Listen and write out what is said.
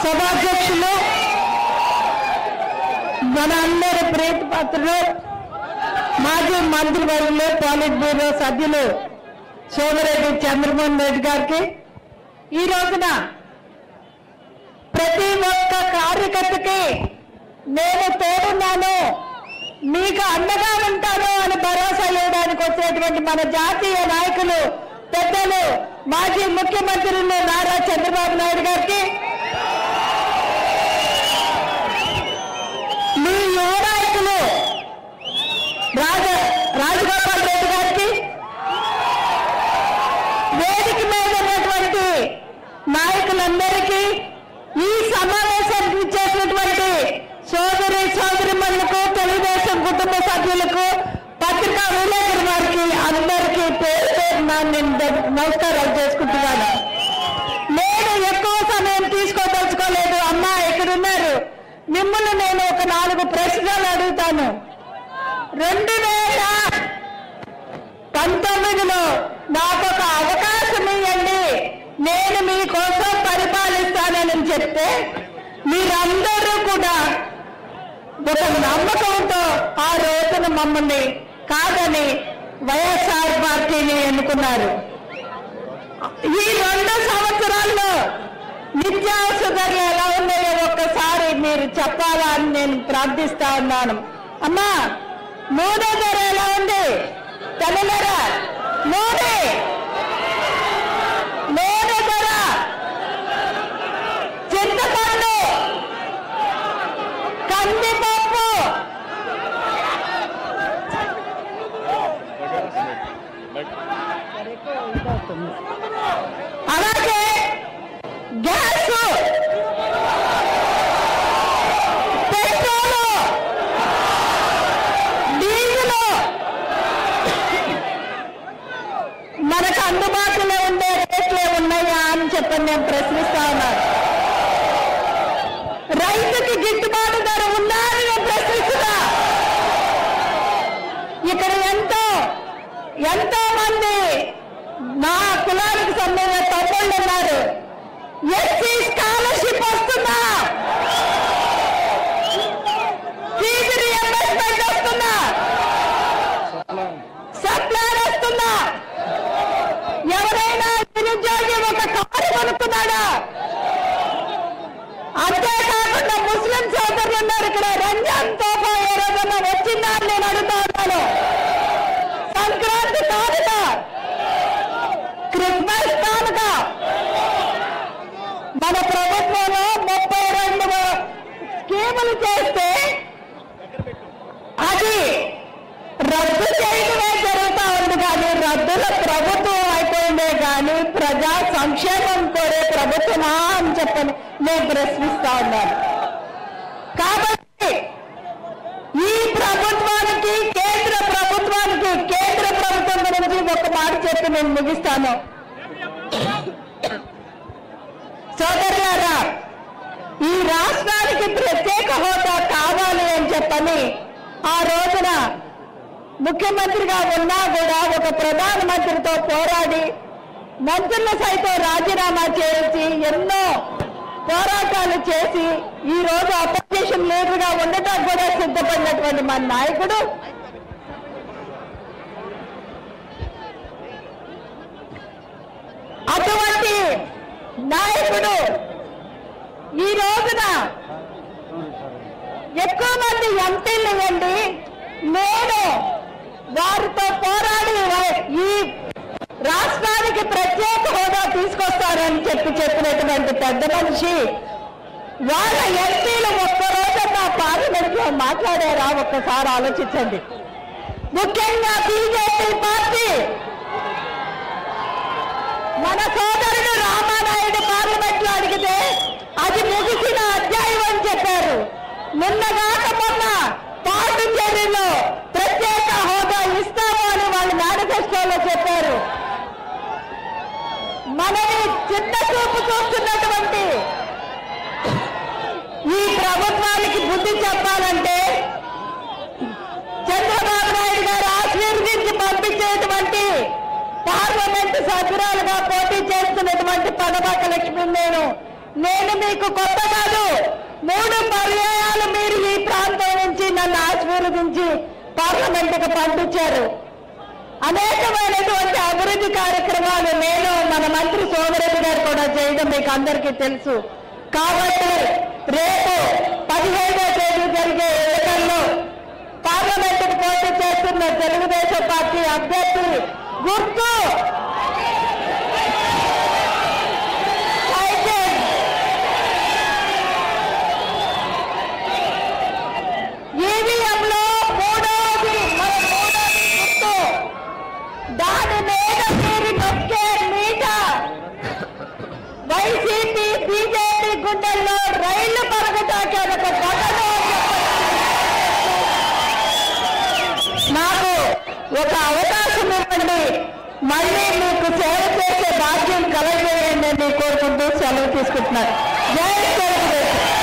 సభాధ్యక్షులు మన అందరి ప్రీతిపాత్రులు మాజీ మంత్రివర్యులు పాలిట్ బ్యూరో సభ్యులు సోమిరెడ్డి చంద్రమోహన్ రెడ్డి గారికి ఈ రోజున ప్రతి ఒక్క కార్యకర్తకి నేను తోడున్నాను మీకు అండగా ఉంటాను అని భరోసా ఇవ్వడానికి వచ్చేటువంటి మన జాతీయ నాయకులు పెద్దలు మాజీ ముఖ్యమంత్రులు నారా చంద్రబాబు నాయుడు గారికి మీ యువ నాయకులు రాజ రాజగోపాల్ రెడ్డి గారికి వేదిక మీద ఉన్నటువంటి నాయకులందరికీ ఈ సమావేశానికి చేసినటువంటి సోదరి సోదరిమణులకు తెలుగుదేశం కుటుంబ సభ్యులకు పత్రికా విలేకరు వారికి అందరికీ పేరు పేరున నేను ద- నమస్కారాలు చేసుకుంటున్నాను నేను ఎక్కువ సమయం తీసుకోదలుచుకోలేదు అమ్మా ఎక్కడున్నారు మిమ్మల్ని నేను ఒక నాలుగు ప్రశ్నలు అడుగుతాను రెండు వేల పంతొమ్మిదిలో నాకు ఒక అవకాశం ఇవ్వండి నేను మీకోసం పరిపాలిస్తానని చెప్తే మీరందరూ కూడా ఒక నమ్మకంతో ఆ రోజున మమ్మల్ని కాదని వైఎస్ఆర్ పార్టీని ఎన్నుకున్నారు ఈ రెండు సంవత్సరాల్లో నిత్యావసర ధరలు ఎలా ఉన్నాయో ఒక్కసారి మీరు చెప్పాలా అని నేను ప్రార్థిస్తా ఉన్నాను అమ్మా నూనె ధర ఎలా ఉంది తెల్లరా నూనె నూనె ధర చింతపండు కందిపప్పు అలాగే గ్యాస్ పెట్రోలు డీజిల్ మనకు అందుబాటులో ఉండే రేట్లే ఉన్నాయా అని చెప్పని నేను ప్రశ్నిస్తా ఉన్నాను రైతుకి గిట్టుబాటు ధర ఉందా అని నేను ప్రశ్నిస్తున్నా ఇక్కడ ఎంతో ఎంతో మంది నా కులానికి సంబంధించిన తమ్ముళ్ళు ఉన్నారు ఎస్సీ స్కాలర్షిప్ వస్తుందా ఫీజు రియంబర్స్మెంట్ వస్తుందా సప్లైర్ వస్తుందా ఎవరైనా నిరుద్యోగి ఒక కారు కొనుక్కున్నాడా అంతేకాకుండా ముస్లిం సోదరులు ఉన్నారు ఇక్కడ రంజాన్ తోఫా ఏ రోజన్నా వచ్చిందా అని నేను అడుగుతా ఉన్నాను సంక్రాంతి కానుక క్రిస్మస్ కానుక మన ప్రభుత్వంలో ముప్పై రెండు స్కీములు చేస్తే అది రద్దు చేయడమే జరుగుతా ఉంది కానీ రద్దుల ప్రభుత్వం అయిపోయిందే కానీ ప్రజా సంక్షేమం కోరే ప్రభుత్వమా అని చెప్పని నేను ప్రశ్నిస్తా ఉన్నాను కాబట్టి ఈ ప్రభుత్వానికి కేంద్ర ప్రభుత్వానికి కేంద్ర ప్రభుత్వం గురించి ఒక మాట చెప్పి నేను ముగిస్తాను సోదరులారా ఈ రాష్ట్రానికి ప్రత్యేక హోదా కావాలి అని చెప్పని ఆ రోజున ముఖ్యమంత్రిగా ఉన్నా కూడా ఒక ప్రధానమంత్రితో పోరాడి మంత్రులు సైతం రాజీనామా చేసి ఎన్నో పోరాటాలు చేసి ఈ రోజు అపోజిషన్ లీడర్ గా ఉండటం కూడా సిద్ధపడినటువంటి మన నాయకుడు అటువంటి నాయకుడు ఈ రోజున ఎక్కువ మంది ఎంపీలు ఇవ్వండి నేను వారితో పోరాడి వా- ఈ రాష్ట్రానికి ప్రత్యేక హోదా తీసుకొస్తారని చెప్పి చెప్పినటువంటి పెద్ద మనిషి వాళ్ళ ఎంపీలు ఒక్కరోజన్నా పార్లమెంట్ లో మాట్లాడారా ఒక్కసారి ఆలోచించండి ముఖ్యంగా బీజేపీ పార్టీ మన సోదరుడు రామానాయుడు పార్లమెంట్ లో అడిగితే అది ముగిసిన అధ్యాయం అని చెప్పారు నిన్నగాక మొన్న పాండిచేరిలో ప్రత్యేక హోదా ఇస్తాము అని వాళ్ళు మేనిఫెస్టోలో చెప్పారు మనని చిన్న చూపు చూస్తున్నటువంటి ఈ ప్రభుత్వానికి బుద్ధి చెప్పాలంటే చంద్రబాబు నాయుడు గారు ఆశీర్వదించి పంపించేటువంటి పార్లమెంట్ సభ్యురాలుగా పోటీ చేస్తున్నటువంటి పదబాక లక్ష్మి నేను నేను మీకు కొత్త కాదు మూడు పర్యాయాలు మీరు ఈ ప్రాంతం నుంచి నన్ను ఆశీర్వదించి పార్లమెంటుకు పంపించారు అనేకమైనటువంటి అభివృద్ధి కార్యక్రమాలు నేను మన మంత్రి సోమరెడ్డి గారు కూడా చేయడం మీకు అందరికీ తెలుసు కాబట్టి రేపు పదిహేడో తేదీ జరిగే ఎన్నికల్లో పార్లమెంటుకు పోటీ చేస్తున్న తెలుగుదేశం పార్టీ అభ్యర్థి గుర్తు సైకిల్ ఈవీఎంలో మూడవది మన మూడవది గుర్తు దాని మీద మీరు నొక్కే మీట వైసీపీ బీజేపీ గుండెల్లో రైళ్లు పరగటానికి ఒక ఘటన నాకు ఒక అవకాశం ఇవ్వండి మళ్ళీ మీకు సేవ చేసే భాగ్యం కలగజేయండి అని కోరుకుంటూ సెలవు తీసుకుంటున్నారు జై తెలుగుదేశం